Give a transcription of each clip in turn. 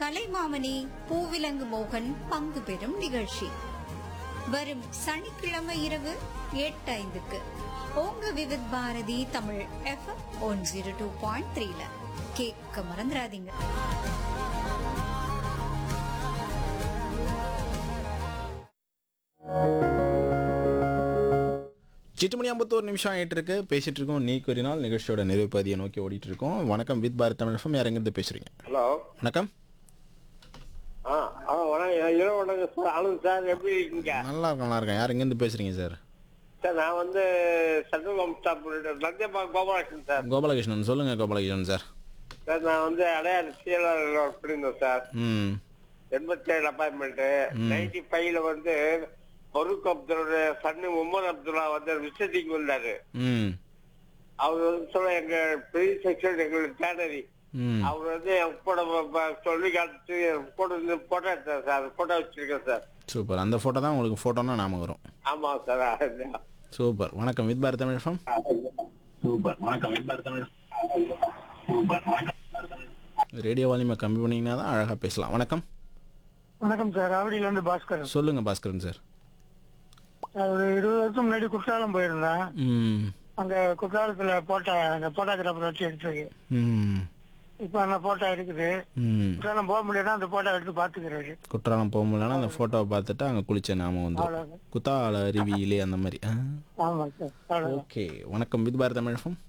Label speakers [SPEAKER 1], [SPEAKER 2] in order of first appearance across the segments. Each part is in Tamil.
[SPEAKER 1] கலைமாமணி பூவிலங்கு மோகன் பங்கு பெறும் நிகழ்ச்சி வரும் சனிக்கிழமை இரவு எட்டு ஐந்துக்கு உங்க Vividh Bharati Tamil FM one zero two point த்ரீல கேட்க மறந்துடாதீங்க
[SPEAKER 2] எட்டு மணி ஐம்பத்தோரு நிமிஷம் ஆகிட்டு இருக்கு பேசிட்டு இருக்கோம் நீ ஒரு நாள் நிகழ்ச்சியோட நிறைவு பகுதியை நோக்கி ஓடிட்டு இருக்கோம் வணக்கம் வித் பாரத் தமிழ் எஃப்எம் யார் எங்கிருந்து பேசுறீங்க
[SPEAKER 3] ஹலோ
[SPEAKER 2] வணக்கம்
[SPEAKER 3] ஆ ஆ வணக்கம் இரவு வணக்கம் சார் ஆனந்த் சார் எப்படி இருக்கீங்க
[SPEAKER 2] நல்லா இருக்கேன் நல்லா இருக்கேன் யார் எங்கேருந்து பேசுறீங்க சார்
[SPEAKER 3] சார் நான் வந்து சென்ட்ரல் ஸ்டாப் லஞ்சப்பா கோபாலகிருஷ்ணன் சார்
[SPEAKER 2] கோபாலகிருஷ்ணன் சொல்லுங்க கோபாலகிருஷ்ணன் சார்
[SPEAKER 3] சார் நான் வந்து அடையாறு சிஎல்ஆர் ஒர்க் பண்ணியிருந்தேன் சார்
[SPEAKER 2] ம்
[SPEAKER 3] எண்பத்தி ஏழு அப்பாயின்மெண்ட் நைன்டி ஃபைவ்ல வந்து ஃபருக் அப்துல்லோட சன்னு முகமது அப்துல்லா வந்து விசிட்டிங் வந்தாரு
[SPEAKER 2] ம்
[SPEAKER 3] அவர் வந்து சொல்ல எங்க பெரிய செக்ஷன் எங்களுக்கு தேனரி
[SPEAKER 2] ம்
[SPEAKER 3] அவர் வந்து என் கூட ப- ப- சொல்லி காட்டு கூட வந்து போட்டோ எடுத்தார் சார் போட்டோ வச்சிருக்கேன் சார்
[SPEAKER 2] சூப்பர் அந்த ஃபோட்டோ தான் உங்களுக்கு ஃபோட்டோனா நாம வரும்
[SPEAKER 3] ஆமா சார் அதான்.
[SPEAKER 2] சூப்பர் வணக்கம் with Bharat Tamil FM radio வால்யூமை கம்மி பண்ணீங்கன்னா தான் அழகாக பேசலாம் வணக்கம்
[SPEAKER 4] வணக்கம் சார் ஆவடியில இருந்து பாஸ்கர்
[SPEAKER 2] சொல்லுங்க பாஸ்கரன் சார்
[SPEAKER 4] ஒரு இருபது வருஷம் முன்னாடி குற்றாலம் போயிருந்தேன்
[SPEAKER 2] ம்
[SPEAKER 4] அங்க குற்றாலத்துல போட்டோ அந்த போட்டோகிராஃபர் வச்சு எடுத்தது
[SPEAKER 2] ம்
[SPEAKER 4] இப்ப அந்த போட்டோ இருக்குது
[SPEAKER 2] ம்
[SPEAKER 4] குற்றாலம் போக முடியலன்னா அந்த போட்டோ எடுத்து பாத்துக்கிறாரு
[SPEAKER 2] குற்றாலம் போக முடியலன்னா அந்த ஃபோட்டோவை பார்த்துட்டு அங்கே குளிச்ச நாம வந்துடும்
[SPEAKER 4] அவ்வளவுதான்.
[SPEAKER 2] குத்தால அருவியிலே அந்த மாதிரி ஆ
[SPEAKER 4] ஆமா சார் அவ்வளவுதான்.
[SPEAKER 2] ஓகே வணக்கம் with Bharat Tamil FM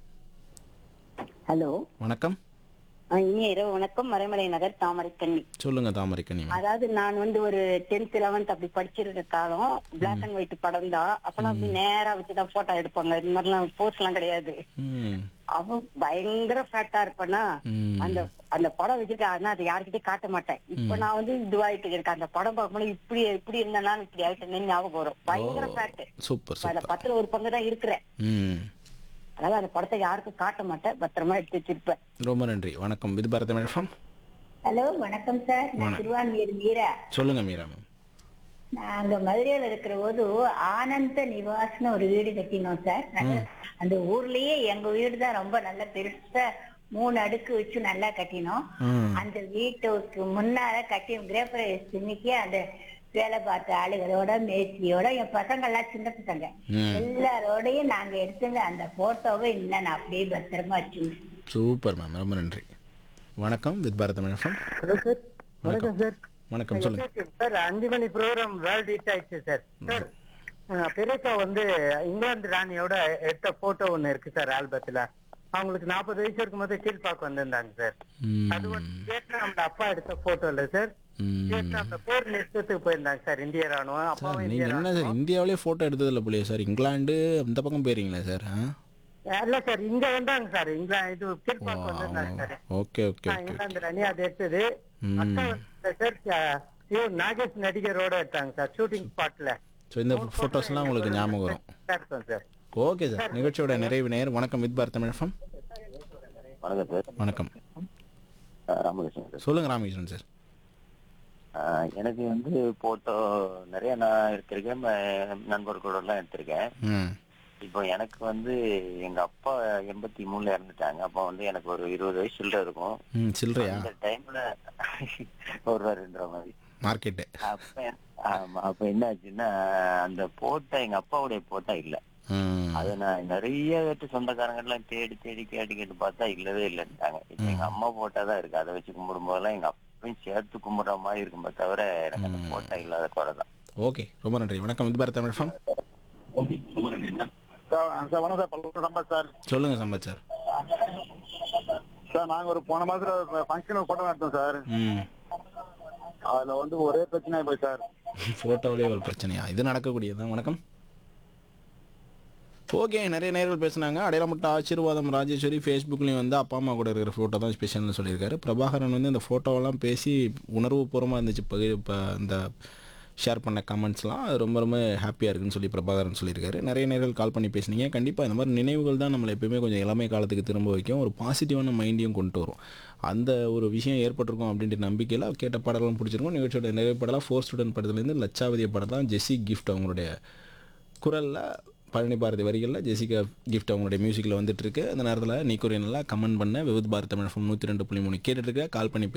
[SPEAKER 5] hello
[SPEAKER 2] வணக்கம்
[SPEAKER 5] ஆ, இனிய இரவு வணக்கம் மறைமலை நகர் தாமரை கண்ணி
[SPEAKER 2] சொல்லுங்க தாமரை கனிமா
[SPEAKER 5] அதாவது நான் வந்து ஒரு டென்த் லெவன்த் அப்படி படிச்சிருக்க காலம் பிளாக் அண்ட் ஒயிட் படம் தான் அப்பெல்லாம் அப்படி நேரா வச்சுதான் போட்டோ எடுப்பாங்க இந்த மாதிரிலாம் போஸ்ட் எல்லாம் கிடையாது
[SPEAKER 2] ம்
[SPEAKER 5] அவன் பயங்கர ஃபேட்டா இருப்பானா
[SPEAKER 2] ம்.
[SPEAKER 5] அந்த அந்த படம் வச்சிருக்கேன் ஆனா அதை யார்கிட்டயும் காட்ட மாட்டேன் இப்ப நான் வந்து இதுவாயிட்டு இருக்கேன் அந்த படம் பார்க்கும்போது இப்படி இப்படி இருந்தேன்னா இப்படி ஆயிட்டேன்னு ஞாபகம் வரும் பயங்கர ஃபேட்
[SPEAKER 2] சூப்பர்
[SPEAKER 5] அதுல
[SPEAKER 2] சூப்பர்
[SPEAKER 5] பத்துல ஒரு பங்கு தான் இருக்கிறேன்
[SPEAKER 2] ம்
[SPEAKER 5] அதாவது அந்த படத்தை யாருக்கும் காட்ட மாட்டேன் பத்திரமா எடுத்து வச்சிருப்பேன்
[SPEAKER 2] ரொம்ப நன்றி வணக்கம் with Bharat Tamil FM
[SPEAKER 6] hello வணக்கம் சார் நான்
[SPEAKER 2] வணக்கம்.
[SPEAKER 6] திருவான்மியூர் மீரா
[SPEAKER 2] சொல்லுங்க மீரா மேம்
[SPEAKER 6] நாங்க மதுரையில இருக்கிற போது ஆனந்த நிவாஸ்னு ஒரு வீடு கட்டினோம் சார் நல்ல- அந்த ஊர்லயே எங்க வீடு தான் ரொம்ப நல்ல பெருசா மூணு அடுக்கு வச்சு நல்லா கட்டினோம்
[SPEAKER 2] ம்
[SPEAKER 6] அந்த வீட்டுக்கு முன்னால கட்டி கிரேப்ரேஸ் இன்னைக்கு அந்த வேலை பார்த்த ஆளுகளோட மேஸ்திரியோட என் பசங்க எல்லாம் சின்ன பசங்க
[SPEAKER 2] ம்.
[SPEAKER 6] எல்லாரோடையும் நாங்க எடுத்துங்க அந்த போட்டோவை இன்னும் நான் அப்படியே பத்திரமா வச்சுருந்தேன்
[SPEAKER 2] சூப்பர் மேம் ரொம்ப நன்றி வணக்கம் with Bharat Tamil FM
[SPEAKER 4] hello sir வணக்கம் சார்
[SPEAKER 2] வணக்கம் சொல்லுங்க
[SPEAKER 4] சார் அஞ்சு மணி ப்ரோக்ராம் வேர்ல்ட் ஹிட் ஆயிடுச்சு சார் சார் அஹ், பெரியப்பா வந்து இங்கிலாந்து ராணியோட எடுத்த போட்டோ ஒண்ணு இருக்கு சார் ஆல்பத்துல அவங்களுக்கு நாற்பது வயசு இருக்கும்போது கீழ்பாக்கு வந்திருந்தாங்க சார்
[SPEAKER 2] ம்
[SPEAKER 4] அது வந்து வியட்நாம்ல அப்பா எடுத்த போட்டோ இல்ல சார்
[SPEAKER 2] ம்
[SPEAKER 4] வியட்நாம்ல போர் நிறுத்தத்துக்கு போயிருந்தாங்க சார் இந்திய ராணுவம்
[SPEAKER 2] சார்
[SPEAKER 4] அப்பாவும்
[SPEAKER 2] நீங்க
[SPEAKER 4] இந்திய
[SPEAKER 2] என்ன
[SPEAKER 4] ராணுவம்
[SPEAKER 2] சார் இந்தியாவிலே ஃபோட்டோ எடுத்ததில்ல போலியே சார் இங்கிலாந்து அந்த பக்கம் போயிருங்களா சார் ஆ
[SPEAKER 4] இல்ல சார் இங்க வந்தாங்க சார் இங்கிலாந்து இது கீழ்பாக்கு வந்திருந்தாங்க சார்
[SPEAKER 2] ஓகே ஓகே
[SPEAKER 4] ஆ,
[SPEAKER 2] ஓகே
[SPEAKER 4] இங்கிலாந்து ராணி அதை எடுத்தது
[SPEAKER 2] ம்.
[SPEAKER 4] அக்கா வந்து சார் அஹ், இவர் நாகேஷ் நடிகரோட எடுத்தாங்க சார் ஷூட்டிங் ஸ்பாட்ல
[SPEAKER 2] ஸோ இந்த ஃபோட்டோஸ்லாம் உங்களுக்கு ஞாபகம் வரும்
[SPEAKER 4] இருக்கும் சார்
[SPEAKER 2] ஓகே சார் நிகழ்ச்சியோட நிறைவு நேர் வணக்கம் வித் பாரத் தமிழ் எஃப்எம்
[SPEAKER 7] வணக்கம் சார்
[SPEAKER 2] வணக்கம்
[SPEAKER 7] அஹ் ராமகிருஷ்ணன் சார்
[SPEAKER 2] சொல்லுங்க ராமகிருஷ்ணன் சார்
[SPEAKER 7] அஹ் எனக்கு வந்து போட்டோ நிறைய நான் எடுத்திருக்கேன் ம- நண்பர்களோட எல்லாம் எடுத்திருக்கேன்
[SPEAKER 2] ம்
[SPEAKER 7] இப்போ எனக்கு வந்து எங்க அப்பா எண்பத்தி மூணுல இறந்துட்டாங்க அப்போ வந்து எனக்கு ஒரு இருபது வயசு சில்லற இருக்கும்
[SPEAKER 2] ம் சில்லறையா
[SPEAKER 7] அந்த டைம்ல ஒரு ரெண்டரை மாதிரி
[SPEAKER 2] மார்க்கெட்டு
[SPEAKER 7] அப்ப ஆமா அப்ப என்ன ஆச்சுன்னா அந்த போட்டோ எங்க அப்பாவுடைய போட்டோ இல்ல
[SPEAKER 2] ம்
[SPEAKER 7] அதை நான் நிறைய பேட்டு சொந்தக்காரங்க எல்லாம் தேடி தேடி கேட்டு கேட்டு பார்த்தா இல்லவே இல்லைன்ட்டாங்க இப்ப எங்க அம்மா போட்டோ தான் இருக்கு அதை வச்சு கும்பிடும் போதெல்லாம் எங்க அப்பையும் சேர்த்து கும்பிடுற மாதிரி இருக்குமே தவிர எனக்கு அந்த போட்டோ இல்லாத குறை தான்
[SPEAKER 2] ஓகே ரொம்ப நன்றி வணக்கம் with Bharat Tamil FM
[SPEAKER 8] sir sir வணக்கம் சார் பல்லு நம்பர் சார்
[SPEAKER 2] சொல்லுங்க சம்பத் சார்
[SPEAKER 8] சார் நாங்க ஒரு போன மாசத்துல ஃபங்க்ஷன் போட்டோ எடுத்தோம் சார்
[SPEAKER 2] ம்
[SPEAKER 8] அதுல வந்து ஒரே பிரச்சனை போய் சார்
[SPEAKER 2] ஃபோட்டோவிலே ஒரு பிரச்சனையா இது நடக்கக்கூடியதுதான் வணக்கம் ஓகே நிறைய நேர்கள் பேசுனாங்க அடையாளமட்ட ஆசீர்வாதம் ராஜேஸ்வரி ஃபேஸ்புக்லேயும் வந்து அப்பா அம்மா கூட இருக்கிற ஃபோட்டோ தான் ஸ்பெஷல்னு சொல்லியிருக்காரு பிரபாகரன் வந்து இந்த ஃபோட்டோவெல்லாம் பேசி உணர்வுபூர்வமாக இருந்துச்சு இப்போ இப்போ இந்த ஷேர் பண்ண கமெண்ட்ஸ்லாம் அது ரொம்ப ரொம்ப ஹாப்பியாக இருக்குன்னு சொல்லி பிரபாகரன் சொல்லியிருக்காரு நிறைய நேர்கள் கால் பண்ணி பேசுனீங்க கண்டிப்பாக இந்த மாதிரி நினைவுகள் தான் நம்மளை எப்பயுமே கொஞ்சம் இளமை காலத்துக்கு திரும்ப வைக்கும் ஒரு பாசிட்டிவான மைண்டையும் கொண்டு வரும் அந்த ஒரு விஷயம் ஏற்பட்டிருக்கும் அப்படின்ற நம்பிக்கையில் கேட்ட பாடலாம் பிடிச்சிருக்கும் நிகழ்ச்சியோட நிறைவு பாடலாம் ஃபோர் ஸ்டூடெண்ட் படத்துலேருந்து லட்சாவதிய படம் தான் ஜெஸ்ஸி கிஃப்ட் அவங்களுடைய குரலில் பழனி பாரதி வரிகளில் ஜெசிகா கிஃப்ட் அவங்களுடைய மியூசிக்கில் வந்துட்டு இருக்கு அந்த நேரத்தில் நீ நல்லா கமெண்ட் பண்ண விவித் பாரத் தமிழ் நூற்றி ரெண்டு புள்ளி மூணு கேட்டுட்டு இருக்க கால் பண்ணி